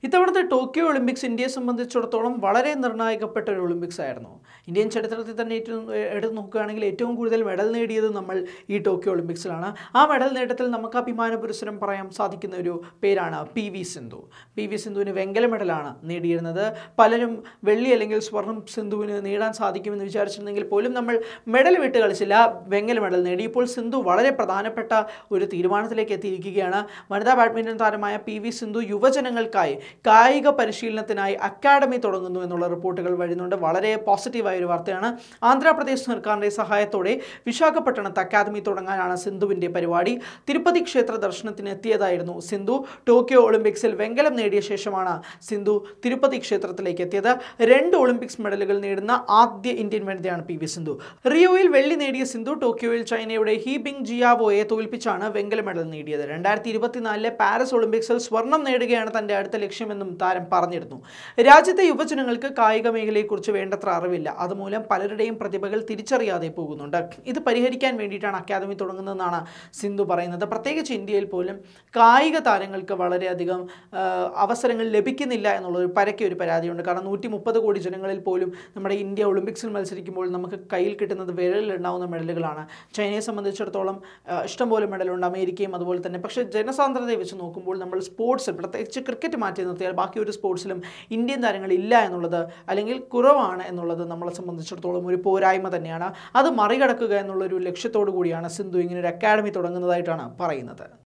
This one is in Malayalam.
ഇത്തവണത്തെ ടോക്കിയോ ഒളിമ്പിക്സ് ഇന്ത്യയെ സംബന്ധിച്ചിടത്തോളം വളരെ നിർണായകപ്പെട്ട ഒരു ഒളിമ്പിക്സ് ആയിരുന്നു ഇന്ത്യൻ ചരിത്രത്തിൽ തന്നെ ഏറ്റവും എടുത്ത് നോക്കുകയാണെങ്കിൽ ഏറ്റവും കൂടുതൽ മെഡൽ നേടിയത് നമ്മൾ ഈ ടോക്കിയോ ഒളിമ്പിക്സിലാണ് ആ മെഡൽ നേട്ടത്തിൽ നമുക്ക് അഭിമാന പുരസ്സരം പറയാൻ സാധിക്കുന്ന ഒരു പേരാണ് P V Sindhu P V സിന്ധുവിന് വെങ്കല മെഡലാണ് നേടിയിരുന്നത് പലരും വെള്ളി അല്ലെങ്കിൽ സ്വർണം സിന്ധുവിന് നേടാൻ സാധിക്കുമെന്ന് വിചാരിച്ചിരുന്നെങ്കിൽ പോലും നമ്മൾ മെഡൽ വിട്ട് കളിച്ചില്ല വെങ്കല മെഡൽ നേടി ഇപ്പോൾ സിന്ധു വളരെ പ്രധാനപ്പെട്ട ഒരു തീരുമാനത്തിലേക്ക് എത്തിയിരിക്കുകയാണ് വനിതാ ബാഡ്മിൻ്റൺ താരമായ പി വി സിന്ധു യുവജനങ്ങൾക്കായി കായിക പരിശീലനത്തിനായി അക്കാഡമി തുടങ്ങുന്നു എന്നുള്ള റിപ്പോർട്ടുകൾ വരുന്നുണ്ട് വളരെ പോസിറ്റീവായ ഒരു വാർത്തയാണ് ആന്ധ്രാപ്രദേശ് സർക്കാരിൻ്റെ സഹായത്തോടെ വിശാഖപട്ടണത്ത് അക്കാദമി തുടങ്ങാനാണ് സിന്ധുവിൻ്റെ പരിപാടി തിരുപ്പതി ക്ഷേത്ര ദർശനത്തിന് എത്തിയതായിരുന്നു സിന്ധു ടോക്കിയോ ഒളിമ്പിക്സിൽ വെങ്കലം നേടിയ ശേഷമാണ് സിന്ധു തിരുപ്പതി ക്ഷേത്രത്തിലേക്ക് എത്തിയത് രണ്ട് ഒളിമ്പിക്സ് മെഡലുകൾ നേടുന്ന ആദ്യ ഇന്ത്യൻ വനിതയാണ് പി വി സിന്ധു റിയോയിൽ വെള്ളി നേടിയ സിന്ധു ടോക്കിയോയിൽ ചൈനയുടെ ഹി ബിങ് ജിയാവോയെ തോൽപ്പിച്ചാണ് വെങ്കല മെഡൽ നേടിയത് രണ്ടായിരത്തി ഇരുപത്തിനാലിലെ പാരീസ് ഒളിമ്പിക്സിൽ സ്വർണം നേടുകയാണ് തന്റെ അടുത്ത ലക്ഷ്യമെന്നും താരം പറഞ്ഞിരുന്നു രാജ്യത്തെ യുവജനങ്ങൾക്ക് കായിക മേഖലയെക്കുറിച്ച് വേണ്ടത്ര അറിവില്ല അതുമൂലം പലരുടെയും പ്രതിഭകൾ തിരിച്ചറിയാതെ പോകുന്നുണ്ട് ഇത് പരിഹരിക്കാൻ വേണ്ടിയിട്ടാണ് അക്കാദമി തുടങ്ങുന്നതെന്നാണ് സിന്ധു പറയുന്നത് പ്രത്യേകിച്ച് ഇന്ത്യയിൽ പോലും കായിക താരങ്ങൾക്ക് വളരെയധികം ആ, അവസരങ്ങൾ ലഭിക്കുന്നില്ല എന്നുള്ളൊരു പരക്കെ ഒരു പരാതിയുണ്ട് കാരണം നൂറ്റി മുപ്പത് കോടി ജനങ്ങളിൽ പോലും നമ്മുടെ ഇന്ത്യ ഒളിമ്പിക്സിൽ മത്സരിക്കുമ്പോൾ നമുക്ക് കയ്യിൽ കിട്ടുന്നത് വിരലിലുണ്ടാവുന്ന മെഡലുകളാണ് ചൈനയെ സംബന്ധിച്ചിടത്തോളം ആ, ഇഷ്ടംപോലെ മെഡലുണ്ട് അമേരിക്കയും അതുപോലെ തന്നെ പക്ഷേ ജനസാന്ദ്രതയെ വെച്ച് നോക്കുമ്പോൾ നമ്മൾ സ്പോർട്സിൽ പ്രത്യേകിച്ച് ക്രിക്കറ്റ് മാറ്റി നിർത്തിയാൽ ബാക്കി ഒരു സ്പോർട്സിലും ഇന്ത്യൻ താരങ്ങൾ ഇല്ല എന്നുള്ളത് അല്ലെങ്കിൽ കുറവാണ് എന്നുള്ളത് നമ്മളെ സംബന്ധിച്ചിടത്തോളം ഒരു പോരായ്മ തന്നെയാണ് അത് മറികടക്കുക എന്നുള്ളൊരു ലക്ഷ്യത്തോടു കൂടിയാണ് സിന്ധു ഇങ്ങനെ ഒരു അക്കാഡമി തുടങ്ങുന്നതായിട്ടാണ് പറയുന്നത്